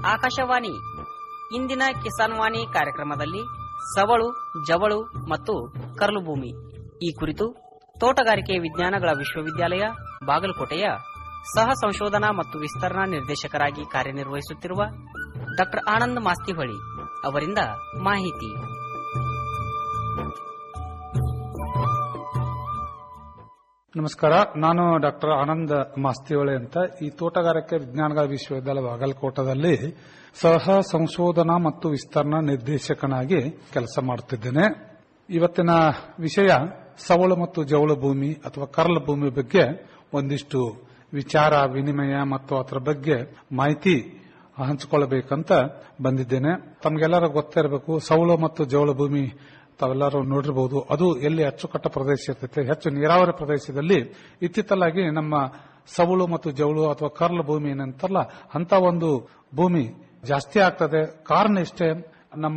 ಆಕಾಶವಾಣಿ ಇಂದಿನ ಕಿಸಾನ್ ವಾಣಿ ಕಾರ್ಯಕ್ರಮದಲ್ಲಿ ಸವಳು ಜವಳು ಮತ್ತು ಕರ್ಲು ಭೂಮಿ ಈ ಕುರಿತು ತೋಟಗಾರಿಕೆ ವಿಜ್ಞಾನಗಳ ವಿಶ್ವವಿದ್ಯಾಲಯ ಬಾಗಲಕೋಟೆಯ ಸಹ ಸಂಶೋಧನಾ ಮತ್ತು ವಿಸ್ತರಣಾ ನಿರ್ದೇಶಕರಾಗಿ ಕಾರ್ಯನಿರ್ವಹಿಸುತ್ತಿರುವ ಡಾ ಆನಂದ್ ಮಾಸ್ತಿಹೊಳಿ ಅವರಿಂದ ಮಾಹಿತಿ ನಮಸ್ಕಾರ ನಾನು ಡಾಕ್ಟರ್ ಆನಂದ್ ಮಾಸ್ತಿವಳೆ ಅಂತ ಈ ತೋಟಗಾರಿಕೆ ವಿಜ್ಞಾನಗಳ ವಿಶ್ವವಿದ್ಯಾಲಯ ಬಾಗಲಕೋಟದಲ್ಲಿ ಸಹ ಸಂಶೋಧನಾ ಮತ್ತು ವಿಸ್ತರಣಾ ನಿರ್ದೇಶಕನಾಗಿ ಕೆಲಸ ಮಾಡುತ್ತಿದ್ದೇನೆ ಇವತ್ತಿನ ವಿಷಯ ಸವಳು ಮತ್ತು ಜವಳು ಭೂಮಿ ಅಥವಾ ಕರ್ಲ್ ಭೂಮಿ ಬಗ್ಗೆ ಒಂದಿಷ್ಟು ವಿಚಾರ ವಿನಿಮಯ ಮತ್ತು ಅದರ ಬಗ್ಗೆ ಮಾಹಿತಿ ಹಂಚಿಕೊಳ್ಳಬೇಕಂತ ಬಂದಿದ್ದೇನೆ ತಮಗೆಲ್ಲರೂ ಗೊತ್ತಿರಬೇಕು ಸವಳು ಮತ್ತು ಜವಳು ಭೂಮಿ ತಾವೆಲ್ಲರೂ ನೋಡಿರಬಹುದು ಅದು ಎಲ್ಲಿ ಅಚ್ಚುಕಟ್ಟ ಪ್ರದೇಶ ಇರ್ತೈತೆ ಹೆಚ್ಚು ನೀರಾವರಿ ಪ್ರದೇಶದಲ್ಲಿ ಇತ್ತಿತ್ತಲಾಗಿ ನಮ್ಮ ಸವಳು ಮತ್ತು ಜವಳು ಅಥವಾ ಕರ್ಲ್ ಭೂಮಿ ಏನಂತಾರಲ್ಲ ಅಂತ ಒಂದು ಭೂಮಿ ಜಾಸ್ತಿ ಆಗ್ತದೆ ಕಾರಣ ಇಷ್ಟೇ ನಮ್ಮ